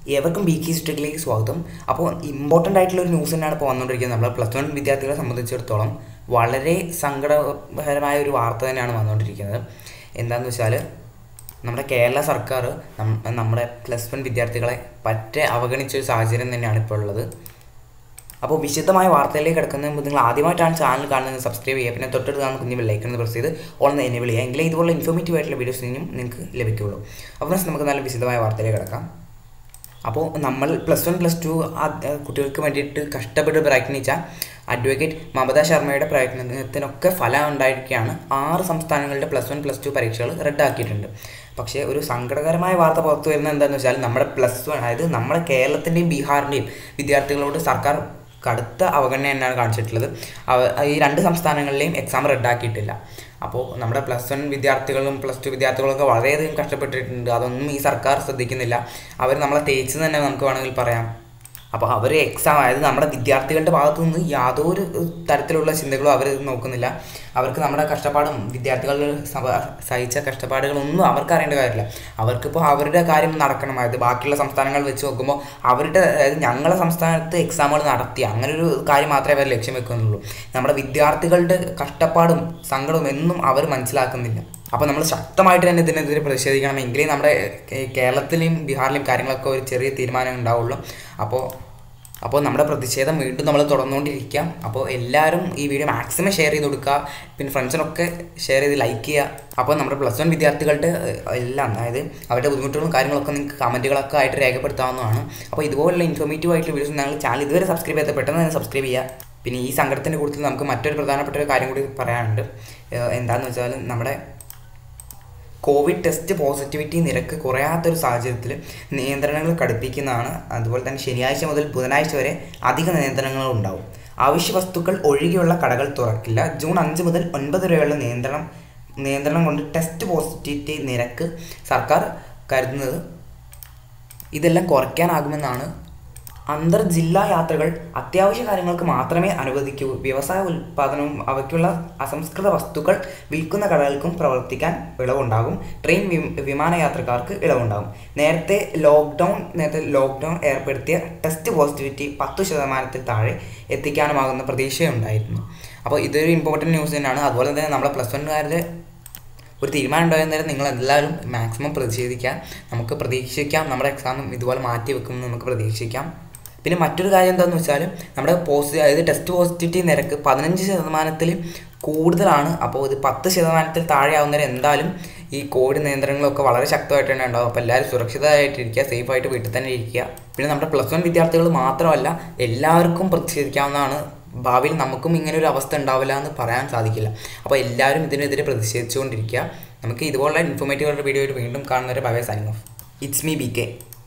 ഏവർക്കും B K ഹിസ്റ്ററിയിലേക്ക് സ്വാഗതം അപ്പോൾ ഇമ്പോർട്ടൻ്റ് ആയിട്ടുള്ള ഒരു ന്യൂസ് തന്നെയാണ് ഇപ്പോൾ വന്നുകൊണ്ടിരിക്കുന്നത് നമ്മൾ പ്ലസ് വൺ വിദ്യാർത്ഥികളെ സംബന്ധിച്ചിടത്തോളം വളരെ സങ്കടകരമായ ഒരു വാർത്ത തന്നെയാണ് വന്നുകൊണ്ടിരിക്കുന്നത് എന്താണെന്ന് വെച്ചാൽ നമ്മുടെ കേരള സർക്കാർ നം- നമ്മുടെ പ്ലസ് വൺ വിദ്യാർത്ഥികളെ പറ്റെ അവഗണിച്ച ഒരു സാഹചര്യം തന്നെയാണ് ഇപ്പോൾ ഉള്ളത് അപ്പോൾ വിശദമായ വാർത്തയിലേക്ക് കിടക്കുന്നതിന് മുമ്പ് നിങ്ങൾ ആദ്യമായിട്ടാണ് ചാനൽ കാണുന്നത് സബ്സ്ക്രൈബ് ചെയ്യുക പിന്നെ തൊട്ടടുത്ത് കാണുന്ന കുഞ്ഞു ബെല്ലൈക്കൺ എന്ന് പ്രസ് ചെയ്ത് ഓൺ എന്നെ വിളിക്കുക എങ്കിലേ ഇതുപോലുള്ള ഇൻഫോർമേറ്റീവ് ആയിട്ടുള്ള വീഡിയോസ് നിന്നും നിങ്ങൾക്ക് ലഭിക്കുകയുള്ളൂ അപ്പോൾ friends, നമുക്ക് നല്ല വിശദമായ വാർത്തയിലേക്ക് കിടക്കാം അപ്പോൾ നമ്മൾ പ്ലസ് വൺ പ്ലസ് ടു കുട്ടികൾക്ക് വേണ്ടിയിട്ട് കഷ്ടപ്പെട്ട് പ്രയത്നിച്ച അഡ്വക്കേറ്റ് മമത ശർമ്മയുടെ പ്രയത്നത്തിനൊക്കെ ഫലം ഉണ്ടായിരിക്കുകയാണ് ആറ് സംസ്ഥാനങ്ങളുടെ പ്ലസ് വൺ പ്ലസ് ടു പരീക്ഷകൾ റദ്ദാക്കിയിട്ടുണ്ട് പക്ഷേ ഒരു സങ്കടകരമായ വാർത്ത പുറത്തു വരുന്നത് എന്താണെന്ന് വെച്ചാൽ നമ്മുടെ പ്ലസ് വൺ അതായത് നമ്മുടെ കേരളത്തിൻ്റെയും ബീഹാറിൻ്റെയും വിദ്യാർത്ഥികളോട് സർക്കാർ കടുത്ത അവഗണന തന്നെയാണ് കാണിച്ചിട്ടുള്ളത് അവ- ഈ രണ്ട് സംസ്ഥാനങ്ങളിലെയും എക്സാം റദ്ദാക്കിയിട്ടില്ല അപ്പോൾ നമ്മുടെ പ്ലസ് വൺ വിദ്യാർത്ഥികളും പ്ലസ് ടു വിദ്യാർത്ഥികളൊക്കെ വളരെയധികം കഷ്ടപ്പെട്ടിട്ടുണ്ട് അതൊന്നും ഈ സർക്കാർ ശ്രദ്ധിക്കുന്നില്ല അവർ നമ്മളെ തേച്ച് തന്നെ നമുക്ക് വേണമെങ്കിൽ പറയാം അപ്പോൾ അവർ എക്സാം അതായത് നമ്മുടെ വിദ്യാർത്ഥികളുടെ ഭാഗത്തു നിന്ന് യാതൊരു ഏഹ്, തരത്തിലുള്ള ചിന്തകളും അവർ നോക്കുന്നില്ല അവർക്ക് നമ്മുടെ കഷ്ടപ്പാടും വിദ്യാർത്ഥികൾ സഭ- സഹിച്ച കഷ്ടപ്പാടുകളൊന്നും അവർക്ക് അറിയേണ്ട കാര്യമില്ല അവർക്കിപ്പോൾ അവരുടെ കാര്യം നടക്കണം അതായത് ബാക്കിയുള്ള സംസ്ഥാനങ്ങൾ വെച്ച് നോക്കുമ്പോൾ അവരുടെ അതായത് ഞങ്ങളുടെ സംസ്ഥാനത്ത് എക്സാമുകൾ നടത്തി അങ്ങനെ ഒരു കാര്യം മാത്രമേ അവർ ലക്ഷ്യം വെക്കുന്നുള്ളൂ നമ്മുടെ വിദ്യാർത്ഥികളുടെ കഷ്ടപ്പാടും സങ്കടവും എന്നും അവർ മനസ്സിലാക്കുന്നില്ല അപ്പോൾ നമ്മൾ ശക്തമായിട്ട് തന്നെ ഇതിനെതിരെ പ്രതിഷേധിക്കണം എങ്കിലേ നമ്മുടെ കേ- കേരളത്തിലെയും ബീഹാറിലെയും കാര്യങ്ങളൊക്കെ ഒരു ചെറിയ തീരുമാനം ഉണ്ടാവുള്ളൂ അപ്പോൾ അപ്പോൾ നമ്മുടെ പ്രതിഷേധം വീണ്ടും നമ്മൾ തുടർന്നുകൊണ്ടിരിക്കാം അപ്പോൾ എല്ലാവരും ഈ വീഡിയോ മാക്സിമം ഷെയർ ചെയ്ത് കൊടുക്കുക പിന്നെ ഫ്രണ്ട്സിനൊക്കെ ഷെയർ ചെയ്ത് ലൈക്ക് ചെയ്യുക അപ്പോൾ നമ്മുടെ പ്ലസ് വൺ വിദ്യാർത്ഥികളുടെ ഏഹ്, എല്ലാം അതായത് അവരുടെ ബുദ്ധിമുട്ടുകളും കാര്യങ്ങളൊക്കെ നിങ്ങൾക്ക് കമൻറ്റുകളൊക്കെ ആയിട്ട് രേഖപ്പെടുത്താവുന്നതാണ് അപ്പോൾ ഇതുപോലുള്ള ഇൻഫോർമേറ്റീവ് ആയിട്ടുള്ള വീഡിയോസ് ഞങ്ങൾ ചാനൽ ഇതുവരെ സബ്സ്ക്രൈബ് ചെയ്താൽ പെട്ടെന്ന് തന്നെ സബ്സ്ക്രൈബ് ചെയ്യുക പിന്നെ ഈ സങ്കടത്തിൻ്റെ കൂടുതൽ നമുക്ക് മറ്റൊരു പ്രധാനപ്പെട്ട ഒരു കാര്യം കൂടി പറയാനുണ്ട് ഏഹ്, എന്താണെന്ന് വെച്ചാൽ നമ്മുടെ കോവിഡ് ടെസ്റ്റ് പോസിറ്റിവിറ്റി നിരക്ക് കുറയാത്തൊരു സാഹചര്യത്തിൽ നിയന്ത്രണങ്ങൾ കടുപ്പിക്കുന്നതാണ് അതുപോലെ തന്നെ ശനിയാഴ്ച മുതൽ ബുധനാഴ്ച വരെ അധിക നിയന്ത്രണങ്ങൾ ഉണ്ടാവും അവശ്യ വസ്തുക്കൾ ഒഴികെയുള്ള കടകൾ തുറക്കില്ല ജൂൺ അഞ്ച് മുതൽ ഒൻപത് വരെയുള്ള നിയന്ത്രണം നിയന്ത്രണം കൊണ്ട് ടെസ്റ്റ് പോസിറ്റിവിറ്റി നിരക്ക് സർക്കാർ കരുതുന്നത് ഇതെല്ലാം കുറയ്ക്കാനാകുമെന്നാണ് അന്തർ ജില്ലാ യാത്രകൾ അത്യാവശ്യ കാര്യങ്ങൾക്ക് മാത്രമേ അനുവദിക്കൂ വ്യവസായ ഉൽപ്പാദനവും അവയ്ക്കുള്ള അസംസ്കൃത വസ്തുക്കൾ വിൽക്കുന്ന കടകൾക്കും പ്രവർത്തിക്കാൻ ഇളവുണ്ടാകും ട്രെയിൻ വി- വിമാനയാത്രക്കാർക്ക് ഇളവുണ്ടാകും നേരത്തെ ലോക്ക്ഡൗൺ നേരത്തെ ലോക്ക്ഡൗൺ ഏർപ്പെടുത്തിയ ടെസ്റ്റ് പോസിറ്റിവിറ്റി പത്ത് ശതമാനത്തിൽ താഴെ എത്തിക്കാനുമാകുന്ന പ്രതീക്ഷയുണ്ടായിരുന്നു അപ്പോൾ ഇതൊരു ഇമ്പോർട്ടൻറ്റ് ന്യൂസ് തന്നെയാണ് അതുപോലെ തന്നെ നമ്മുടെ പ്ലസ് വൺകാരുടെ ഒരു തീരുമാനം ഉണ്ടായിരുന്നേരം നിങ്ങൾ എല്ലാവരും മാക്സിമം പ്രതിഷേധിക്കാം നമുക്ക് പ്രതീക്ഷിക്കാം നമ്മുടെ എക്സാം ഇതുപോലെ മാറ്റി വെക്കുമെന്ന് നമുക്ക് പ്രതീക്ഷിക്കാം പിന്നെ മറ്റൊരു കാര്യം എന്താണെന്ന് വെച്ചാൽ നമ്മുടെ പോസിറ്റീവ് അതായത് ടെസ്റ്റ് പോസിറ്റിവിറ്റി നിരക്ക് പതിനഞ്ച് ശതമാനത്തിൽ കൂടുതലാണ് അപ്പോൾ ഇത് പത്ത് ശതമാനത്തിൽ താഴെ ആവുന്നവരെ എന്തായാലും ഈ കോവിഡ് നിയന്ത്രണങ്ങളൊക്കെ വളരെ ശക്തമായിട്ട് തന്നെ ഉണ്ടാവും അപ്പോൾ എല്ലാവരും സുരക്ഷിതമായിട്ടിരിക്കുക സേഫായിട്ട് വീട്ടിൽ തന്നെ ഇരിക്കുക പിന്നെ നമ്മുടെ പ്ലസ് വൺ വിദ്യാർത്ഥികൾ മാത്രമല്ല എല്ലാവർക്കും പ്രതിഷേധിക്കാവുന്നതാണ് ഭാവിയിൽ നമുക്കും ഇങ്ങനെ ഒരു അവസ്ഥ ഉണ്ടാവില്ല എന്ന് പറയാൻ സാധിക്കില്ല അപ്പോൾ എല്ലാവരും ഇതിനെതിരെ പ്രതിഷേധിച്ചുകൊണ്ടിരിക്കുക നമുക്ക് ഇതുപോലുള്ള ഇൻഫോർമേറ്റീവ് വീഡിയോയിൽ വീണ്ടും കാണുന്നവരെ bye signing off it's me B K